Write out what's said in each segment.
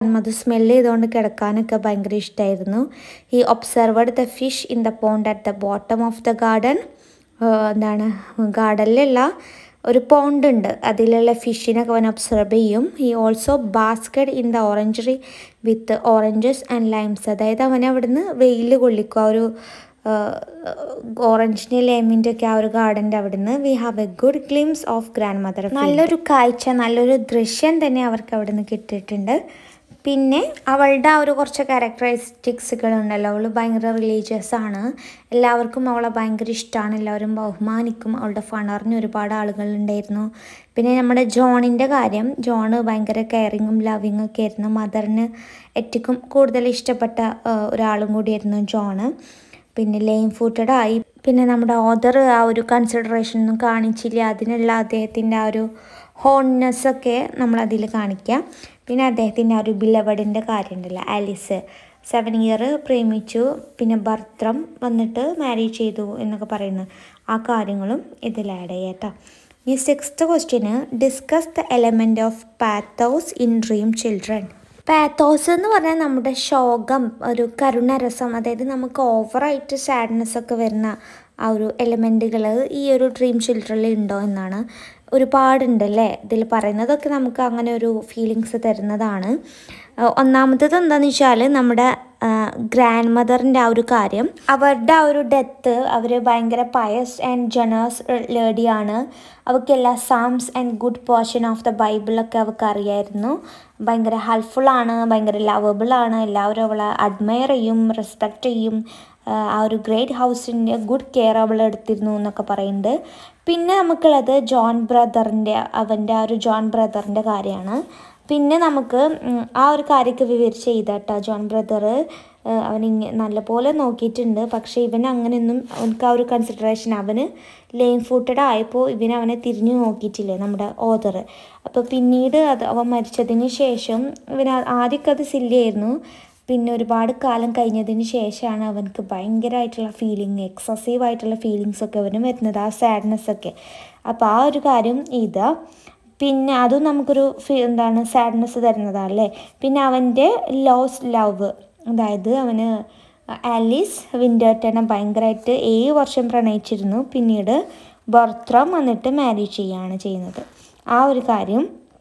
അത് സ്മെല്ല് ചെയ്തുകൊണ്ട് കിടക്കാനൊക്കെ ഭയങ്കര ഇഷ്ടമായിരുന്നു ഈ observed the fish in the pond at the bottom of the garden എന്താണ് ഗാർഡനിലുള്ള ഒരു പോണ്ട് ഉണ്ട് അതിലുള്ള ഫിഷിനൊക്കെ അവൻ ഒബ്സർവ് ചെയ്യും ഈ also basked in the orangery with oranges and limes അതായത് അവൻ അവിടുന്ന് വെയിൽ കൊള്ളിക്കും ആ ഒരു ഓറഞ്ചിൻ്റെ ലെമിൻ്റെ ഒക്കെ ആ ഒരു ഗാർഡൻ്റെ അവിടുന്ന് we have a good glimpse of grandmother നല്ലൊരു കാഴ്ച നല്ലൊരു ദൃശ്യം തന്നെ അവർക്ക് അവിടുന്ന് കിട്ടിയിട്ടുണ്ട് പിന്നെ അവളുടെ ആ ഒരു കുറച്ച് ക്യാരക്ടറിസ്റ്റിക്സുകൾ ഉണ്ടല്ലോ അവൾ ഭയങ്കര റിലീജിയസ് ആണ് എല്ലാവർക്കും അവളെ ഭയങ്കര ഇഷ്ടമാണ് എല്ലാവരും ബഹുമാനിക്കും അവളുടെ ഫണറിന് ഒരുപാട് ആളുകളുണ്ടായിരുന്നു പിന്നെ നമ്മുടെ ജോണിൻ്റെ കാര്യം ജോണ് ഭയങ്കര കെയറിങ്ങും ലവിങ്ങും ഒക്കെ ആയിരുന്നു മദറിന് ഏറ്റവും കൂടുതൽ ഇഷ്ടപ്പെട്ട ഒരാളും കൂടിയായിരുന്നു ജോണ് പിന്നെ ലെയിം ഫൂട്ടഡ് ആയി പിന്നെ നമ്മുടെ ഓദർ ആ ഒരു കൺസിഡറേഷൻ ഒന്നും കാണിച്ചില്ല അതിനുള്ള അദ്ദേഹത്തിൻ്റെ ആ ഒരു ഹോൺനെസ്സൊക്കെ നമ്മളതിൽ കാണിക്കാം പിന്നെ അദ്ദേഹത്തിൻ്റെ ആ ഒരു ബിലവഡിൻ്റെ കാര്യം ഉണ്ടല്ലോ ആലിസ് സെവൻ ഇയർ പ്രേമിച്ചു പിന്നെ ഭർത്തം വന്നിട്ട് മാരേജ് ചെയ്തു എന്നൊക്കെ പറയുന്നു ആ കാര്യങ്ങളും ഇതിൽ ആഡ് ചെയ്യാട്ടോ ഈ sixth question discuss the element of pathos in dream children pathos എന്ന് പറഞ്ഞാൽ നമ്മുടെ ശോകം ഒരു കരുണരസം അതായത് നമുക്ക് ഓവറായിട്ട് സാഡ്നെസ് ഒക്കെ വരുന്ന ആ ഒരു എലമെൻറ്റുകൾ ഈ ഒരു ഡ്രീം ചിൽഡ്രനിൽ ഉണ്ടോ എന്നാണ് ഒരുപാടുണ്ടല്ലേ ഇതിൽ പറയുന്നതൊക്കെ നമുക്ക് അങ്ങനെ ഒരു ഫീലിങ്സ് തരുന്നതാണ് ഒന്നാമത്തത് എന്താണെന്ന് വെച്ചാൽ നമ്മുടെ ഗ്രാൻഡ് മദറിൻ്റെ ആ ഒരു കാര്യം അവരുടെ ആ ഒരു ഡെത്ത് അവർ ഭയങ്കര പയസ് ആൻഡ് ജനേഴ്സ് ലേഡിയാണ് അവർക്ക് എല്ലാ psalms and good portion of the ബൈബിളൊക്കെ അവർക്ക് അറിയായിരുന്നു ഭയങ്കര ഹെൽപ്ഫുള്ളാണ് ഭയങ്കര ലവബിളാണ് എല്ലാവരും അവളെ അഡ്മയർ ചെയ്യും റെസ്പെക്റ്റ് ചെയ്യും ആ ഒരു ഗ്രേറ്റ് ഹൗസിൻ്റെ ഗുഡ് കെയർ അവൾ എടുത്തിരുന്നു എന്നൊക്കെ പറയുന്നുണ്ട് പിന്നെ നമുക്കുള്ളത് ജോൺ ബ്രദറിൻ്റെ അവൻ്റെ ആ ഒരു ജോൺ ബ്രദറിൻ്റെ കാര്യമാണ് പിന്നെ നമുക്ക് ആ ഒരു കാര്യമൊക്കെ വിവരിച്ച് ചെയ്താട്ടോ ജോൺ ബ്രദർ അവൻ ഇങ്ങനെ നല്ലപോലെ നോക്കിയിട്ടുണ്ട് പക്ഷേ ഇവൻ അങ്ങനെയൊന്നും അവനക്ക് ആ ഒരു കൺസിഡറേഷൻ അവന് ലെയിം ഫൂട്ടഡ് ആയപ്പോൾ ഇവൻ അവനെ തിരിഞ്ഞു നോക്കിയിട്ടില്ലേ നമ്മുടെ ഓദർ അപ്പോൾ പിന്നീട് അത് അവൻ മരിച്ചതിന് ശേഷം ഇവൻ ആദ്യമൊക്കെ അത് സില്ലിയായിരുന്നു പിന്നെ ഒരുപാട് കാലം കഴിഞ്ഞതിന് ശേഷമാണ് അവനക്ക് ഭയങ്കരമായിട്ടുള്ള ഫീലിംഗ് എക്സസീവ് ആയിട്ടുള്ള ഫീലിങ്സ് ഒക്കെ അവന് വരുന്നത് ആ സാഡ്നെസ് ഒക്കെ അപ്പോൾ ആ ഒരു കാര്യം ഇതാ പിന്നെ അതും നമുക്കൊരു ഫീ എന്താണ് സാഡ്നെസ് തരുന്നതല്ലേ പിന്നെ അവൻ്റെ ലോസ് ലവ് അതായത് അവന് ആലീസ് വിൻഡർട്ടനെ ഭയങ്കരമായിട്ട് ഏഴ് വർഷം പ്രണയിച്ചിരുന്നു പിന്നീട് ഭർത്തം വന്നിട്ട് മാരേജ് ചെയ്യുകയാണ് ചെയ്യുന്നത് ആ ഒരു കാര്യം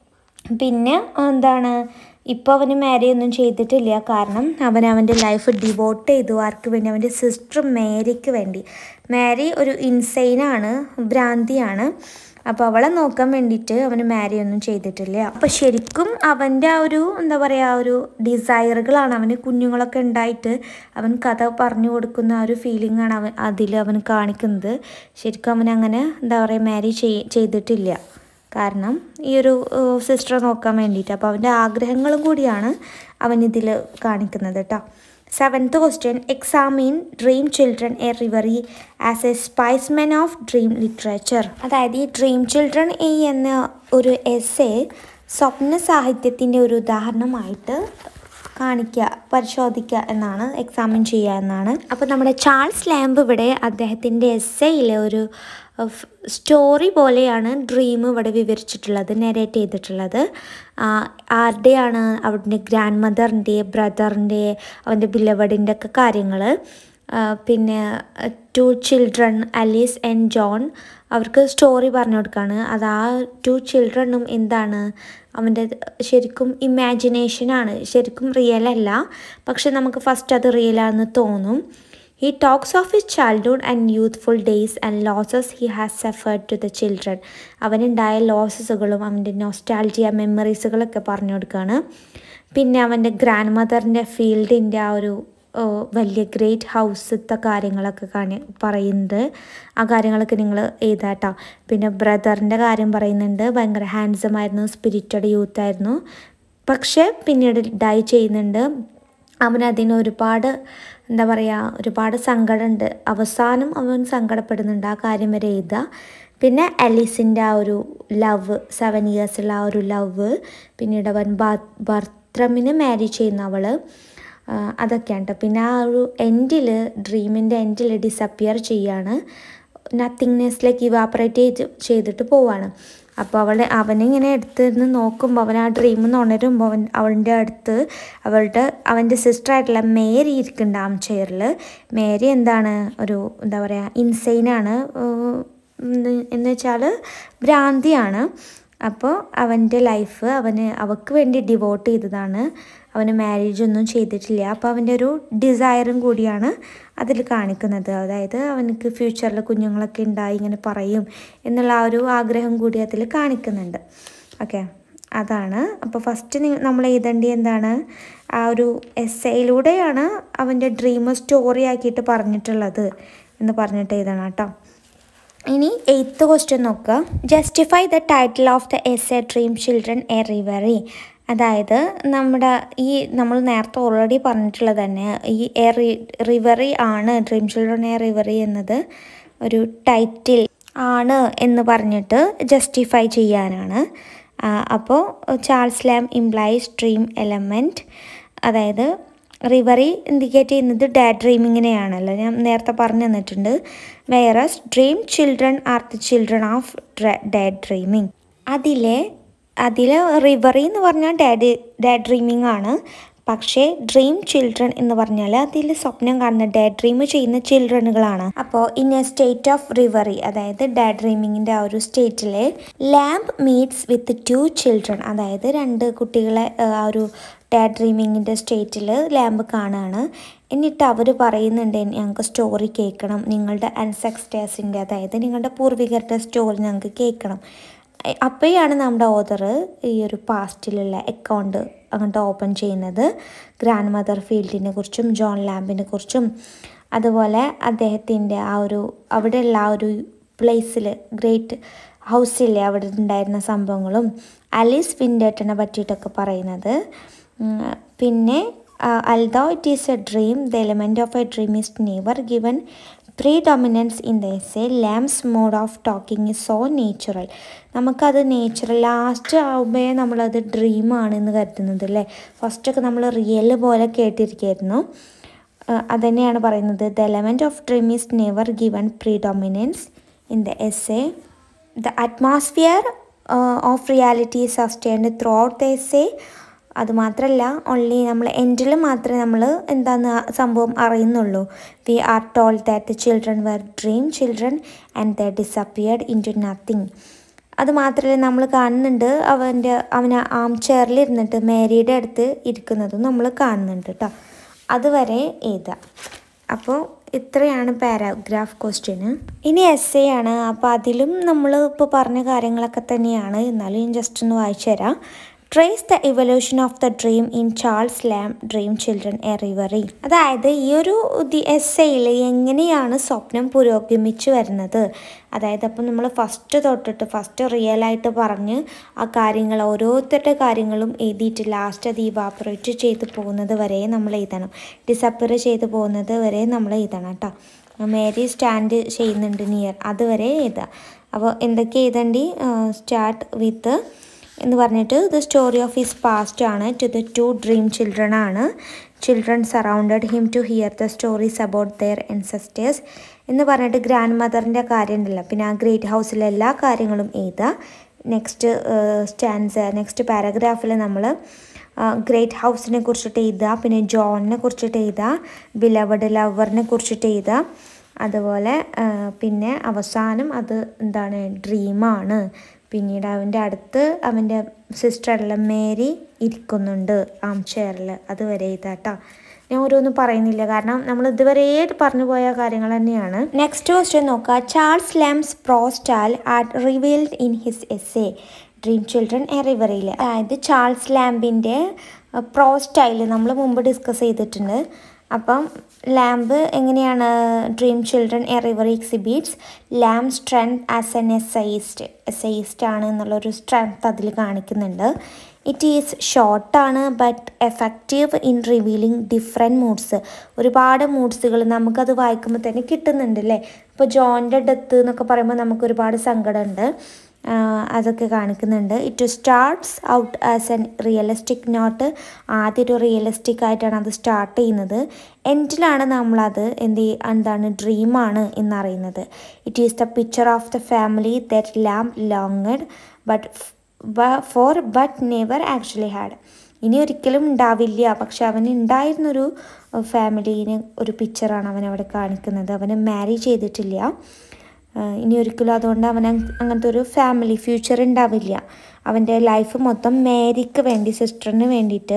പിന്നെ എന്താണ് ഇപ്പോൾ അവന് മാരി ഒന്നും ചെയ്തിട്ടില്ല കാരണം അവൻ അവൻ്റെ ലൈഫ് ഡിവോട്ട് ചെയ്തു ആർക്ക് വേണ്ടി അവൻ്റെ സിസ്റ്റർ മേരിക്ക് വേണ്ടി മാരി ഒരു ഇൻസൈനാണ് ഭ്രാന്തിയാണ് അപ്പോൾ അവളെ നോക്കാൻ വേണ്ടിയിട്ട് അവന് മാരി ഒന്നും ചെയ്തിട്ടില്ല അപ്പോൾ ശരിക്കും അവൻ്റെ ആ ഒരു എന്താ പറയുക ഒരു ഡിസയറുകളാണ് അവന് കുഞ്ഞുങ്ങളൊക്കെ ഉണ്ടായിട്ട് അവൻ കഥ പറഞ്ഞു കൊടുക്കുന്ന ആ ഒരു ഫീലിംഗ് ആണ് അവൻ അതിൽ അവൻ കാണിക്കുന്നത് ശരിക്കും അവൻ അങ്ങനെ എന്താ പറയുക മാരി ചെയ്തിട്ടില്ല കാരണം ഈ ഒരു സിസ്റ്ററെ നോക്കാൻ വേണ്ടിയിട്ട് അപ്പോൾ അവൻ്റെ ആഗ്രഹങ്ങളും കൂടിയാണ് അവൻ ഇതിൽ കാണിക്കുന്നത് കേട്ടോ seventh question examine dream children a reverie as a specimen of dream literature അതായത് ഈ ഡ്രീം ചിൽഡ്രൻ എ എന്ന ഒരു എസ് എ സ്വപ്ന സാഹിത്യത്തിൻ്റെ ഒരു ഉദാഹരണമായിട്ട് കാണിക്കുക പരിശോധിക്കുക എന്നാണ് എക്സാമിൻ ചെയ്യുക എന്നാണ് അപ്പോൾ നമ്മുടെ ചാൾസ് ലാമ്പ് ഇവിടെ അദ്ദേഹത്തിൻ്റെ എസ്സയിലെ ഒരു സ്റ്റോറി പോലെയാണ് ഡ്രീം ഇവിടെ വിവരിച്ചിട്ടുള്ളത് നെരേറ്റ് ചെയ്തിട്ടുള്ളത് ആരുടെയാണ് അവൻ്റെ ഗ്രാൻഡ് മദറിൻ്റെ ബ്രദറിൻ്റെ അവൻ്റെ ബിലവഡിൻ്റെ ഒക്കെ കാര്യങ്ങൾ പിന്നെ two children Alice and John അവർക്ക് സ്റ്റോറി പറഞ്ഞു കൊടുക്കുകയാണ് അത് ആ ടു ചിൽഡ്രനും എന്താണ് അവൻ്റെ ശരിക്കും ഇമാജിനേഷനാണ് ശരിക്കും റിയൽ അല്ല പക്ഷെ നമുക്ക് ഫസ്റ്റ് അത് റിയലാണെന്ന് തോന്നും he talks of his childhood and youthful days and losses he has suffered to the children അവനുണ്ടായ ലോസസുകളും അവൻ്റെ നൊസ്റ്റാൾജിയ മെമ്മറീസുകളൊക്കെ പറഞ്ഞു കൊടുക്കുകയാണ് പിന്നെ അവൻ്റെ ഗ്രാൻഡ് മദറിൻ്റെ ഫീൽഡിൻ്റെ ആ ഒരു വലിയ ഗ്രേറ്റ് ഹൗസത്തെ കാര്യങ്ങളൊക്കെ കാണി പറയുന്നുണ്ട് ആ കാര്യങ്ങളൊക്കെ നിങ്ങൾ എഴുതാട്ടോ പിന്നെ ബ്രദറിൻ്റെ കാര്യം പറയുന്നുണ്ട് ഭയങ്കര ഹാൻസം ആയിരുന്നു സ്പിരിറ്റഡ് യൂത്ത് ആയിരുന്നു പക്ഷേ പിന്നീട് ഡൈ ചെയ്യുന്നുണ്ട് അവനതിന് ഒരുപാട് എന്താ പറയുക ഒരുപാട് സങ്കടമുണ്ട് അവസാനം അവൻ സങ്കടപ്പെടുന്നുണ്ട് ആ കാര്യം വരെ എഴുതുക പിന്നെ അലീസിൻ്റെ ആ ഒരു ലവ് സെവൻ ഇയേഴ്സുള്ള ആ ഒരു ലവ് പിന്നീട് അവൻ ഭർത്രമിന് മാരേജ് ചെയ്യുന്ന അവൾ അതൊക്കെയാണ് കേട്ടോ പിന്നെ ആ ഒരു എൻഡിൽ ഡ്രീമിൻ്റെ എൻഡിൽ ഡിസപ്പിയർ ചെയ്യാണ് നത്തിങ്നെസ്സിലേക്ക് ഇവാപ്പറേറ്റ് ചെയ്ത് ചെയ്തിട്ട് പോവാണ് അപ്പോൾ അവൾ അവനിങ്ങനെ എടുത്ത് നിന്ന് നോക്കുമ്പോൾ അവൻ ആ ഡ്രീമിൽ നിന്ന് ഉണരുമ്പോൾ അവൻ അവളുടെ അടുത്ത് അവളുടെ അവൻ്റെ സിസ്റ്ററായിട്ടുള്ള മേരി ഇരിക്കുന്നുണ്ട് ആം ചെയറിൽ മേരി എന്താണ് ഒരു എന്താ പറയുക ഇൻസൈനാണ് എന്ന് വെച്ചാൽ ഭ്രാന്തിയാണ് അപ്പോൾ അവൻ്റെ ലൈഫ് അവന് അവൾക്ക് വേണ്ടി ഡിവോട്ട് ചെയ്തതാണ് അവന് മാരേജ് ഒന്നും ചെയ്തിട്ടില്ല അപ്പോൾ അവൻ്റെ ഒരു ഡിസയറും കൂടിയാണ് അതിൽ കാണിക്കുന്നത് അതായത് അവനക്ക് ഫ്യൂച്ചറിൽ കുഞ്ഞുങ്ങളൊക്കെ ഉണ്ടായി ഇങ്ങനെ പറയും എന്നുള്ള ആ ഒരു ആഗ്രഹം കൂടി അതിൽ കാണിക്കുന്നുണ്ട് ഓക്കെ അതാണ് അപ്പോൾ ഫസ്റ്റ് നമ്മൾ എഴുതേണ്ടി എന്താണ് ആ ഒരു എസ്സയിലൂടെയാണ് അവൻ്റെ ഡ്രീം സ്റ്റോറി ആക്കിയിട്ട് പറഞ്ഞിട്ടുള്ളത് എന്ന് പറഞ്ഞിട്ട് എഴുതണം കേട്ടോ ഇനി എയ്ത്ത് ക്വസ്റ്റ്യൻ നോക്കുക justify the title of the essay dream children a reverie അതായത് നമ്മുടെ ഈ നമ്മൾ നേരത്തെ ഓൾറെഡി പറഞ്ഞിട്ടുള്ളത് തന്നെ ഈ എ റിവറി ആണ് ഡ്രീം ചിൽഡ്രൻ എ റിവറി എന്നത് ഒരു ടൈറ്റിൽ ആണ് എന്ന് പറഞ്ഞിട്ട് ജസ്റ്റിഫൈ ചെയ്യാനാണ് അപ്പോൾ Charles Lamb implies dream element അതായത് റിവറി ഇൻഡിക്കേറ്റ് ചെയ്യുന്നത് ഡേ ഡ്രീമിങ്ങിനെയാണല്ലോ ഞാൻ നേരത്തെ പറഞ്ഞു തന്നിട്ടുണ്ട് whereas dream children are the children of day dreaming അതിലെ അതിൽ റിവറി എന്ന് പറഞ്ഞാൽ ഡാഡ് ഡേ ഡ്രീമിംഗ് ആണ് പക്ഷേ ഡ്രീം ചിൽഡ്രൻ എന്ന് പറഞ്ഞാൽ അതിൽ സ്വപ്നം കാണുന്ന ഡേ ഡ്രീം ചെയ്യുന്ന ചിൽഡ്രനുകളാണ് അപ്പോൾ in a state of reverie അതായത് ഡേ ഡ്രീമിങ്ങിൻ്റെ ആ ഒരു സ്റ്റേറ്റിൽ Lamb meets with two children അതായത് രണ്ട് കുട്ടികളെ ആ ഒരു ഡേ ഡ്രീമിങ്ങിൻ്റെ സ്റ്റേറ്റിൽ ലാമ്പ് കാണുകയാണ് എന്നിട്ട് അവർ പറയുന്നുണ്ട് ഞങ്ങൾക്ക് സ്റ്റോറി കേൾക്കണം നിങ്ങളുടെ അൻസെക്സ്റ്റേഴ്സിൻ്റെ അതായത് നിങ്ങളുടെ പൂർവികരുടെ സ്റ്റോറി ഞങ്ങൾക്ക് കേൾക്കണം അപ്പോഴാണ് നമ്മുടെ ഓതർ ഈ ഒരു പാസ്റ്റിലുള്ള അക്കൗണ്ട് അങ്ങോട്ട് ഓപ്പൺ ചെയ്യുന്നത് ഗ്രാൻഡ് മദർ ഫീൽഡിനെ കുറിച്ചും ജോൺ ലാമ്പിനെ കുറിച്ചും അതുപോലെ അദ്ദേഹത്തിൻ്റെ ആ ഒരു അവിടെയുള്ള ആ ഒരു പ്ലേസിൽ ഗ്രേറ്റ് ഹൗസിലെ അവിടെ ഉണ്ടായിരുന്ന സംഭവങ്ങളും അലീസ് വിൻഡേട്ടനെ പറ്റിയിട്ടൊക്കെ പറയുന്നത് പിന്നെ although it is a dream the element of a dream is never given predominance in the essay Lamb's mode of talking is so natural നമുക്കത് നേച്ചുറൽ ലാസ്റ്റ് ആകുമ്പോഴേ നമ്മളത് ഡ്രീമാണെന്ന് കരുതുന്നത് അല്ലേ ഫസ്റ്റൊക്കെ നമ്മൾ റിയൽ പോലെ കേട്ടിരിക്കുകയായിരുന്നു അതുതന്നെയാണ് പറയുന്നത് the element of dream is never given predominance in the essay the atmosphere of reality sustained throughout the essay അതുമാത്രമല്ല ഓൺലി നമ്മൾ എൻഡിൽ മാത്രമേ നമ്മൾ എന്താന്ന് സംഭവം അറിയുന്നുള്ളൂ we are told that the children were dream children and the disappeared into nothing അത് മാത്രമല്ല നമ്മൾ കാണുന്നുണ്ട് അവൻ്റെ അവന് ആം ചെയറിലിരുന്നിട്ട് മേരിയുടെ അടുത്ത് ഇരിക്കുന്നതും നമ്മൾ കാണുന്നുണ്ട് കേട്ടോ അതുവരെ എഴുതാം അപ്പോൾ ഇത്രയാണ് പാരാഗ്രാഫ് ക്വസ്റ്റ്യന് ഇനി എസ് എ ആണ് അപ്പോൾ അതിലും നമ്മൾ ഇപ്പോൾ പറഞ്ഞ കാര്യങ്ങളൊക്കെ തന്നെയാണ് എന്നാലും ഞാൻ ജസ്റ്റ് ഒന്ന് വായിച്ചു തരാം trace the evolution of the dream in Charles Lamb dream children a reverie അതായത് ഈ ഒരു ദി എസ് എയിൽ എങ്ങനെയാണ് സ്വപ്നം പുരോഗമിച്ചു വരുന്നത് അതായത് അപ്പം നമ്മൾ ഫസ്റ്റ് തൊട്ടിട്ട് ഫസ്റ്റ് റിയലായിട്ട് പറഞ്ഞ് ആ കാര്യങ്ങൾ ഓരോരുത്തരുടെ കാര്യങ്ങളും എഴുതിയിട്ട് ലാസ്റ്റ് അത് ഇവാപ്പറേറ്റ് ചെയ്ത് പോകുന്നത് വരെ നമ്മൾ എഴുതണം ഡിസപ്പർ ചെയ്ത് പോകുന്നത് വരെ നമ്മൾ എഴുതണം കേട്ടോ മേരി സ്റ്റാൻഡ് ചെയ്യുന്നുണ്ട് നിയർ അതുവരെ എഴുതുക അപ്പോൾ എന്തൊക്കെ എഴുതണ്ടി സ്റ്റാർട്ട് വിത്ത് എന്ന് പറഞ്ഞിട്ട് the story of his past ആണ് to the two dream children ആണ് children surrounded him to hear the stories about their ancestors എന്ന് പറഞ്ഞിട്ട് ഗ്രാൻഡ് മദറിൻ്റെ കാര്യം ഉണ്ടല്ലോ പിന്നെ ആ ഗ്രേറ്റ് ഹൗസിലെ എല്ലാ കാര്യങ്ങളും എഴുതുക നെക്സ്റ്റ് സ്റ്റാൻസ് നെക്സ്റ്റ് പാരഗ്രാഫിൽ നമ്മൾ ഗ്രേറ്റ് ഹൗസിനെ കുറിച്ചിട്ട് എഴുതുക പിന്നെ ജോണിനെ കുറിച്ചിട്ട് എഴുതുക ബിലവഡ് ലവറിനെ കുറിച്ചിട്ട് എഴുതുക അതുപോലെ പിന്നെ അവസാനം അത് എന്താണ് ഡ്രീമാണ് പിന്നീട് അവൻ്റെ അടുത്ത് അവൻ്റെ സിസ്റ്ററുള്ള മേരി ഇരിക്കുന്നുണ്ട് ആം ചെയറിൽ അതുവരെ ഇതാട്ടോ ഞാൻ ഓരോന്നും പറയുന്നില്ല കാരണം നമ്മൾ ഇതുവരെ പറഞ്ഞു പോയ കാര്യങ്ങൾ തന്നെയാണ് നെക്സ്റ്റ് ക്വസ്റ്റ്യൻ നോക്കുക Charles Lamb's prose style art revealed in his essay dream children a റിവറിയിൽ അതായത് ചാൾസ് ലാമ്പിൻ്റെ പ്രോ സ്റ്റൈല് നമ്മൾ മുമ്പ് ഡിസ്കസ് ചെയ്തിട്ടുണ്ട് അപ്പം ലാമ്പ് എങ്ങനെയാണ് dream children a reverie exhibits Lamb strength as an essayist essayist ആണ് എന്നുള്ളൊരു സ്ട്രെങ്ത് അതിൽ കാണിക്കുന്നുണ്ട് ഇറ്റ് ഈസ് ഷോർട്ടാണ് but effective in revealing different moods ഒരുപാട് മൂഡ്സുകൾ നമുക്കത് വായിക്കുമ്പോൾ തന്നെ കിട്ടുന്നുണ്ട് അല്ലേ ഇപ്പോൾ ജോൻ്റെ ഡെത്ത് എന്നൊക്കെ പറയുമ്പോൾ നമുക്ക് ഒരുപാട് സങ്കടമുണ്ട് അതൊക്കെ കാണിക്കുന്നുണ്ട് it starts out as an realistic note ആദ്യം ഒരു റിയലിസ്റ്റിക് ആയിട്ടാണ് അത് സ്റ്റാർട്ട് ചെയ്യുന്നത് എൻഡിലാണ് നമ്മളത് എന്ത് എന്താണ് ഡ്രീമാണ് എന്നറിയുന്നത് it is the picture of the family that Lamb longed but for but never actually had ഇനി ഒരിക്കലും ഉണ്ടാവില്ല പക്ഷെ അവന് ഉണ്ടായിരുന്നൊരു ഫാമിലീന് ഒരു പിക്ചറാണ് അവൻ അവിടെ കാണിക്കുന്നത് അവന് മാരി ചെയ്തിട്ടില്ല ആഹ് ഇനി ഒരിക്കലും അതുകൊണ്ട് അവൻ അങ്ങനത്തെ ഒരു ഫാമിലി ഫ്യൂച്ചർ ഉണ്ടാവില്ല അവൻ്റെ ലൈഫ് മൊത്തം മേരിക്ക് വേണ്ടി സിസ്റ്ററിന് വേണ്ടിയിട്ട്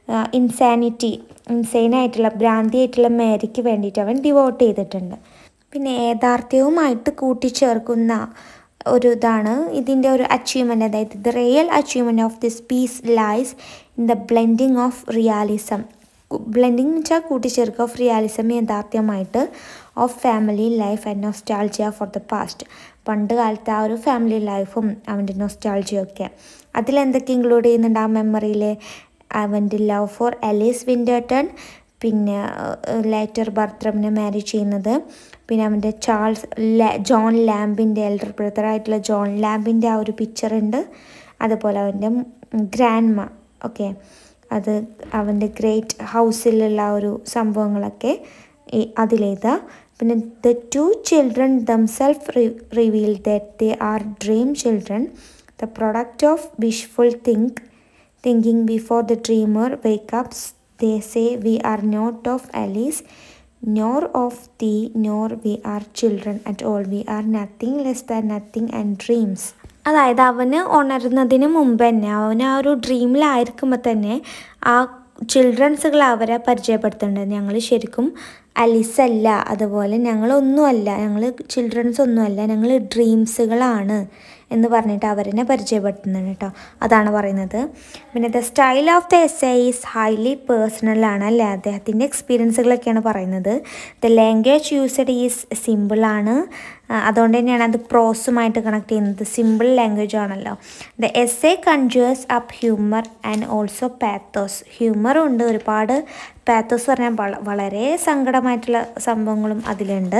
ഇൻസാനിറ്റി ഇൻസൈൻ ആയിട്ടുള്ള ഭ്രാന്തി ആയിട്ടുള്ള മേരിക്ക് വേണ്ടിയിട്ട് അവൻ ഡിവോട്ട് ചെയ്തിട്ടുണ്ട് പിന്നെ യാഥാർത്ഥ്യവുമായിട്ട് കൂട്ടിച്ചേർക്കുന്ന ഒരു ഇതാണ് ഇതിൻ്റെ ഒരു അച്ചീവ്മെൻ്റ് അതായത് the real achievement of this piece lies in the blending of realism blending എന്ന് വെച്ചാൽ കൂട്ടിച്ചേർക്കുക ഓഫ് റിയാലിസം യാഥാർത്ഥ്യമായിട്ട് of family life and nostalgia for the past പണ്ട് കാലത്തെ ആ ഒരു ഫാമിലി ലൈഫും അവൻ്റെ നൊസ്റ്റാൾജിയൊക്കെ അതിലെന്തൊക്കെ ഇൻക്ലൂഡ് ചെയ്യുന്നുണ്ട് ആ മെമ്മറിയിൽ അവൻ്റെ ലവ് ഫോർ അലീസ് വിൻഡർട്ടൺ പിന്നെ ലേറ്റർ ബർത്ത്റമിനെ മാരേജ് ചെയ്യുന്നത് പിന്നെ അവൻ്റെ ചാൾസ് ലാ- ജോൺ ലാമ്പിൻ്റെ എൽഡർ ബ്രദറായിട്ടുള്ള ജോൺ ലാമ്പിൻ്റെ ആ ഒരു പിക്ചർ ഉണ്ട് അതുപോലെ അവൻ്റെ ഗ്രാൻഡ് മ ഓക്കെ അത് അവൻ്റെ ഗ്രേറ്റ് ഹൗസിലുള്ള ആ ഒരു സംഭവങ്ങളൊക്കെ ഈ അതിലേതാ പിന്നെ the two children themself reveal that they are dream children the product of wishful think thinking before the dreamer wake ups they say we are not of alice nor of thee nor we are children at all we are nothing less than nothing and dreams അതായത് അവന് ഉണരുന്നതിന് മുമ്പ് തന്നെ അവന് ആ ഒരു ഡ്രീമിലായിരിക്കുമ്പോൾ തന്നെ ആ ചിൽഡ്രൻസുകൾ അവരെ പരിചയപ്പെടുത്തേണ്ടത് ഞങ്ങൾ ശരിക്കും അലിസ് അല്ല അതുപോലെ ഞങ്ങളൊന്നുമല്ല ഞങ്ങൾ ചിൽഡ്രൻസ് ഒന്നുമല്ല ഞങ്ങൾ ഡ്രീംസുകളാണ് എന്ന് പറഞ്ഞിട്ട് അവരെന്നെ പരിചയപ്പെടുത്തുന്നുണ്ട് കേട്ടോ അതാണ് പറയുന്നത് പിന്നെ the style of the essay is highly personal ആണ് അല്ലേ അദ്ദേഹത്തിൻ്റെ എക്സ്പീരിയൻസുകളൊക്കെയാണ് പറയുന്നത് ദ ലാംഗ്വേജ് യൂസ്ഡ് ഈസ് സിമ്പിളാണ് അതുകൊണ്ട് തന്നെയാണ് അത് പ്രോസുമായിട്ട് കണക്ട് ചെയ്യുന്നത് സിമ്പിൾ ലാംഗ്വേജ് ആണല്ലോ the essay conjures up humour and also pathos ഹ്യൂമറും ഉണ്ട് ഒരുപാട് പാത്തോസ് പറഞ്ഞാൽ വള- വളരെ സങ്കടമായിട്ടുള്ള സംഭവങ്ങളും അതിലുണ്ട്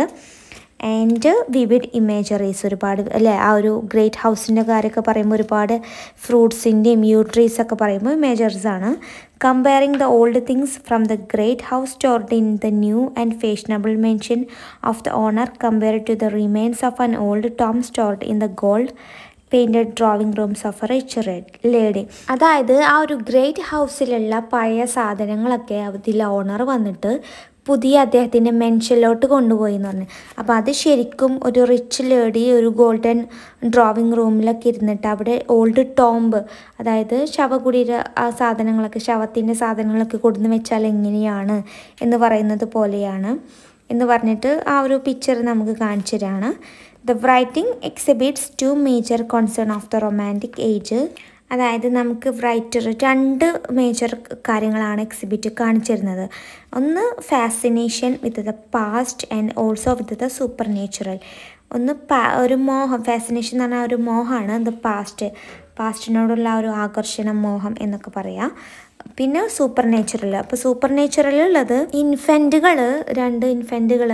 ആൻഡ് വിവിഡ് ഇമേജറീസ് ഒരുപാട് അല്ലേ ആ ഒരു ഗ്രേറ്റ് ഹൗസിൻ്റെ കാര്യമൊക്കെ പറയുമ്പോൾ ഒരുപാട് ഫ്രൂട്ട്സിൻ്റെയും യൂട്രീസ് ഒക്കെ പറയുമ്പോൾ ഇമേജറീസ് ആണ് comparing the old things from the great house stored in the new and fashionable mansion of the owner compare to the remains of an old tomb stored in the gold painted drawing rooms of a rich lady അതായത് ആ ഒരു great ഹൗസിലുള്ള പഴയ സാധനങ്ങളൊക്കെ അതിൽ owner വന്നിട്ട് പുതിയ അദ്ദേഹത്തിൻ്റെ മെൻഷനിലോട്ട് കൊണ്ടുപോയി എന്ന് പറഞ്ഞു അപ്പോൾ അത് ശരിക്കും ഒരു റിച്ച് ലേഡി ഒരു ഗോൾഡൻ ഡ്രോയിങ് റൂമിലൊക്കെ ഇരുന്നിട്ട് അവിടെ ഓൾഡ് ടോംബ് അതായത് ശവകുടീര ആ സാധനങ്ങളൊക്കെ ശവത്തിൻ്റെ സാധനങ്ങളൊക്കെ കൊടുന്ന് വെച്ചാൽ എങ്ങനെയാണ് എന്ന് പറയുന്നത് പോലെയാണ് എന്ന് പറഞ്ഞിട്ട് ആ ഒരു പിക്ചർ നമുക്ക് കാണിച്ചു തരാണ് the writing exhibits two major concern of the romantic age അതായത് നമുക്ക് റൈറ്റർ രണ്ട് മേജർ കാര്യങ്ങളാണ് എക്സിബിറ്റ് കാണിച്ചിരുന്നത് ഒന്ന് fascination with the past and also with the supernatural ഒന്ന് പാ ഒരു മോഹം ഫാസിനേഷൻ എന്ന് പറഞ്ഞാൽ ഒരു മോഹമാണ് ദ പാസ്റ്റ് പാസ്റ്റിനോടുള്ള ആ ഒരു ആകർഷണം മോഹം എന്നൊക്കെ പറയാം പിന്നെ സൂപ്പർ നേച്ചുറൽ അപ്പോൾ സൂപ്പർ നേച്ചുറലുള്ളത് ഇൻഫൻറ്റുകൾ രണ്ട് ഇൻഫൻറ്റുകൾ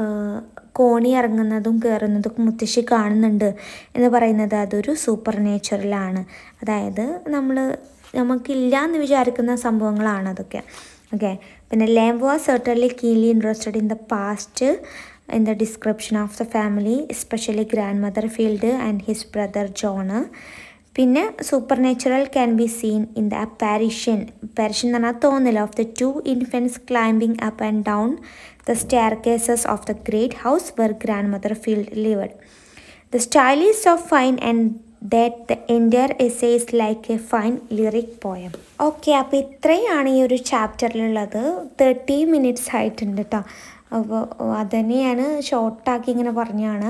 കോണി ഇറങ്ങുന്നതും കയറുന്നതും മുത്തശ്ശി കാണുന്നുണ്ട് എന്ന് പറയുന്നത് അതൊരു സൂപ്പർ നേച്ചുറലാണ് അതായത് നമ്മൾ നമുക്കില്ല എന്ന് വിചാരിക്കുന്ന സംഭവങ്ങളാണ് അതൊക്കെ ഓക്കെ പിന്നെ Lamb was certainly keenly interested in the past in the description of the family especially grandmother Field and his brother John പിന്നെ supernatural can be seen in the apparition apparition എന്ന് പറഞ്ഞാൽ തോന്നൽ of the two infants climbing up and down the staircases of the great house where grandmother Field lived the style is of fine and that the entire essays like A fine lyric poem okay അപ്പോൾ ഇത്രയാണ് ഈ ഒരു ചാപ്റ്ററിലുള്ളത് thirty minutes ആയിട്ടുണ്ട് കേട്ടോ അപ്പോൾ അതുതന്നെയാണ് ഷോർട്ടാക്കി ഇങ്ങനെ പറഞ്ഞാണ്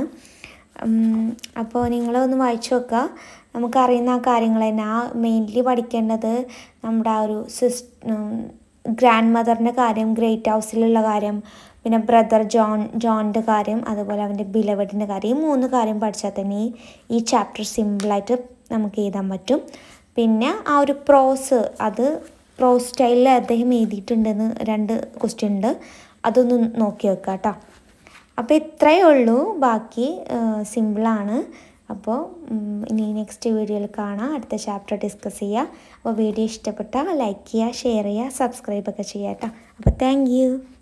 അപ്പോൾ നിങ്ങളൊന്ന് വായിച്ചു നോക്കുക നമുക്കറിയുന്ന ആ കാര്യങ്ങൾ തന്നെ ആ മെയിൻലി പഠിക്കേണ്ടത് നമ്മുടെ ആ ഒരു സിസ് ഗ്രാൻഡ് മദറിൻ്റെ കാര്യം ഗ്രേറ്റ് ഹൗസിലുള്ള കാര്യം പിന്നെ ബ്രദർ ജോൺ ജോണിൻ്റെ കാര്യം അതുപോലെ അവൻ്റെ ബിലവഡിൻ്റെ കാര്യം ഈ മൂന്ന് കാര്യം പഠിച്ചാൽ തന്നെ ഈ ഈ ചാപ്റ്റർ സിമ്പിളായിട്ട് നമുക്ക് എഴുതാൻ പറ്റും പിന്നെ ആ ഒരു പ്രോസ് അത് പ്രോസ് സ്റ്റൈലിൽ അദ്ദേഹം എഴുതിയിട്ടുണ്ടെന്ന് രണ്ട് ക്വസ്റ്റ്യൻ ഉണ്ട് അതൊന്ന് നോക്കി വെക്കാം കേട്ടോ അപ്പോൾ ഇത്രയേ ഉള്ളൂ ബാക്കി സിമ്പിളാണ് അപ്പോൾ ഇനി നെക്സ്റ്റ് വീഡിയോയിൽ കാണാം അടുത്ത ചാപ്റ്റർ ഡിസ്കസ് ചെയ്യുക അപ്പോൾ വീഡിയോ ഇഷ്ടപ്പെട്ടാൽ ലൈക്ക് ചെയ്യുക ഷെയർ ചെയ്യുക സബ്സ്ക്രൈബ് ഒക്കെ ചെയ്യുക കേട്ടോ അപ്പോൾ താങ്ക് യു